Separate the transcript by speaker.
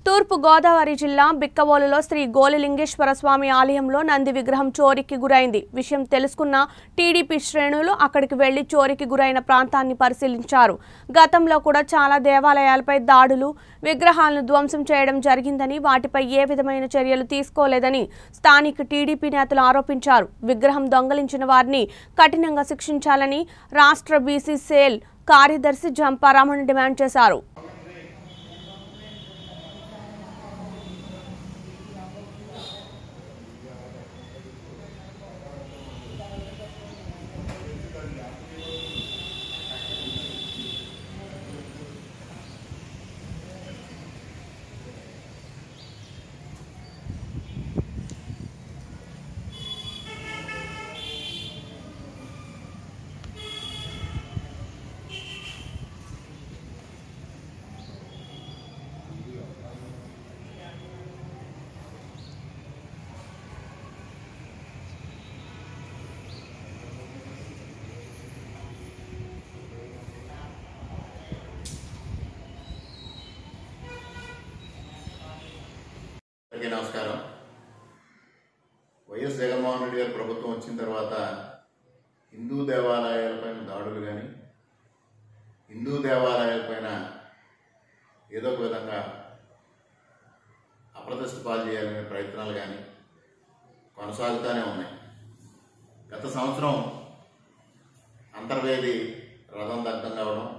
Speaker 1: తూర్పు గోదావరి జిల్లా బిక్కవోలులో శ్రీ గోలిలింగేశ్వర స్వామి ఆలయంలో నంది విగ్రహం చోరీకి గురైంది విషయం తెలుసుకున్న టీడీపీ శ్రేణులు అక్కడికి వెళ్లి చోరీకి గురైన ప్రాంతాన్ని పరిశీలించారు గతంలో కూడా చాలా దేవాలయాలపై దాడులు విగ్రహాలను ధ్వంసం చేయడం జరిగిందని వాటిపై ఏ విధమైన చర్యలు తీసుకోలేదని స్థానిక టీడీపీ నేతలు ఆరోపించారు విగ్రహం దొంగలించిన వారిని కఠినంగా శిక్షించాలని రాష్ట్ర బీసీ సేల్ కార్యదర్శి జంపారామన్ డిమాండ్ చేశారు
Speaker 2: అందరికీ నమస్కారం వైఎస్ జగన్మోహన్ రెడ్డి గారి ప్రభుత్వం వచ్చిన తర్వాత హిందూ దేవాలయాలపైన దాడులు కానీ హిందూ దేవాలయాలపైన ఏదో ఒక విధంగా అప్రతిష్ట పాలు చేయాలనే ప్రయత్నాలు కానీ కొనసాగుతూనే ఉన్నాయి గత సంవత్సరం అంతర్వేది రథం దగ్ధం కావడం